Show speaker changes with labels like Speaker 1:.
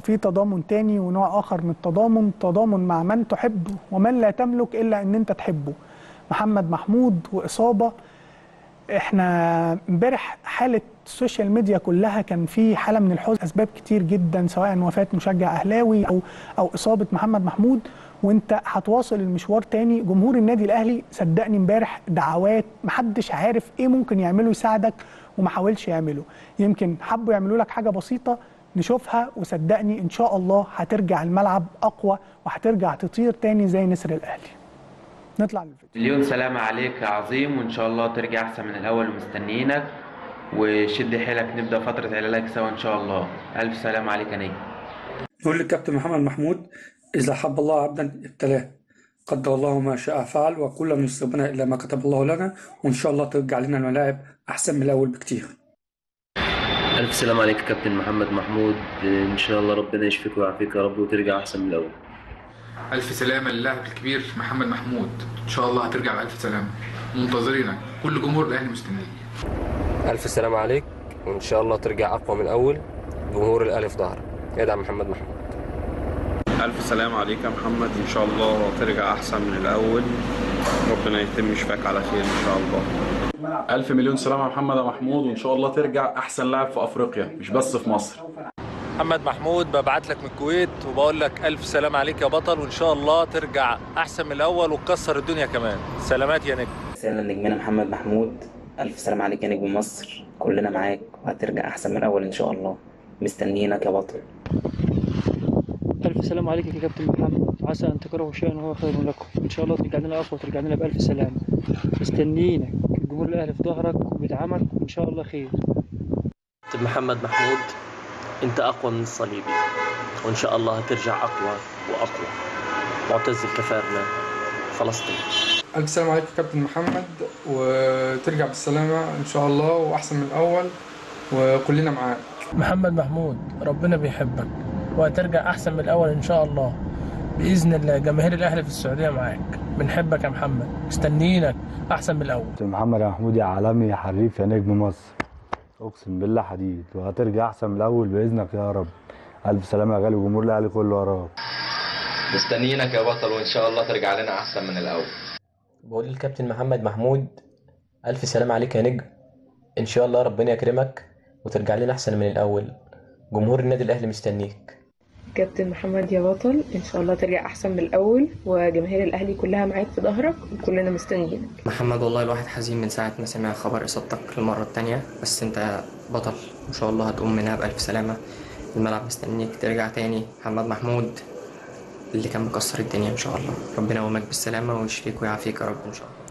Speaker 1: في تضامن تاني ونوع اخر من التضامن تضامن مع من تحب ومن لا تملك الا ان انت تحبه محمد محمود واصابه احنا امبارح حاله السوشيال ميديا كلها كان في حاله من الحزن اسباب كتير جدا سواء وفاه مشجع اهلاوي او او اصابه محمد محمود وانت هتواصل المشوار تاني جمهور النادي الاهلي صدقني امبارح دعوات محدش عارف ايه ممكن يعمله يساعدك وما حاولش يعمله يمكن حبوا يعملوا لك حاجه بسيطه نشوفها وصدقني ان شاء الله هترجع الملعب اقوى وهترجع تطير تاني زي نسر الاهلي نطلع للفيديو
Speaker 2: مليون سلامة عليك يا عظيم وإن شاء الله ترجع أحسن من الأول ومستنيينك وشد حيلك نبدأ فترة علاجك سوا إن شاء الله ألف سلامة عليك يا نجم
Speaker 3: يقول الكابتن محمد محمود إذا حب الله عبدا ابتلاه قدر الله ما شاء فعل وكل من يصيبنا إلا ما كتب الله لنا وإن شاء الله ترجع لنا الملاعب أحسن من الأول بكتير
Speaker 4: ألف سلام عليك يا كابتن محمد محمود إن شاء الله ربنا يشفيك ويعافيك يا رب وترجع أحسن من الأول
Speaker 5: ألف سلامة للاعب الكبير محمد محمود إن شاء الله هترجع بألف سلامة منتظرينك كل جمهور الأهلي مستنيك
Speaker 6: ألف سلام عليك وإن شاء الله ترجع أقوى من الأول جمهور الأهلي في ظهرك ادعم محمد محمود
Speaker 7: ألف سلام عليك يا محمد إن شاء الله ترجع أحسن من الأول ربنا يتم شفاك على خير إن شاء الله
Speaker 8: ألف مليون سلامة يا محمد يا محمود وإن شاء الله ترجع أحسن لاعب في أفريقيا مش بس في مصر
Speaker 9: محمد محمود ببعت لك من الكويت وبقول لك ألف سلام عليك يا بطل وإن شاء الله ترجع أحسن من الأول وتكسر الدنيا كمان سلامات يا نجم
Speaker 10: رسالة لنجمنا محمد محمود ألف سلام عليك يا نجم مصر كلنا معاك وهترجع أحسن من الأول إن شاء الله مستنيينك يا بطل
Speaker 11: ألف سلام عليك يا كابتن محمد عسى أن تكرهوا شيئا وهو خير لكم إن شاء الله ترجع لنا أقوى وترجع لنا بألف سلامة مستنيينك الجمهور الأهلي في ظهرك وبيدعمك وإن شاء الله خير
Speaker 12: كابتن محمد محمود أنت أقوى من الصليبي وإن شاء الله هترجع أقوى وأقوى معتز الكفارنة فلسطين
Speaker 13: ألف سلام عليك يا كابتن محمد وترجع بالسلامة إن شاء الله وأحسن من الأول وكلنا معاك
Speaker 14: محمد محمود ربنا بيحبك وهترجع أحسن من الأول إن شاء الله بإذن الله جماهير الأهلي في السعودية معاك بنحبك يا محمد مستنيينك أحسن من الأول
Speaker 15: محمد يا محمود يا عالمي يا حريف يا نجم مصر أقسم بالله حديد وهترجع أحسن من الأول بإذنك يا رب ألف سلامة يا غالي وجمهور الأهلي كله وراك
Speaker 16: مستنيينك يا بطل وإن شاء الله ترجع لنا أحسن من الأول
Speaker 17: بقول للكابتن محمد محمود ألف سلام عليك يا نجم إن شاء الله ربنا يكرمك وترجع لنا أحسن من الأول جمهور النادي الأهلي مستنيك
Speaker 18: كابتن محمد يا بطل ان شاء الله ترجع احسن من الاول وجماهير الاهلي كلها معاك في ظهرك وكلنا مستنيينك
Speaker 19: محمد والله الواحد حزين من ساعه ما سمع خبر اصابتك للمره التانية بس انت بطل ان شاء الله هتقوم منها بالف سلامه الملعب مستنيك ترجع تاني محمد محمود اللي كان مكسر الدنيا ان شاء الله ربنا يقومك بالسلامه ويشفيك ويعافيك يا رب ان شاء الله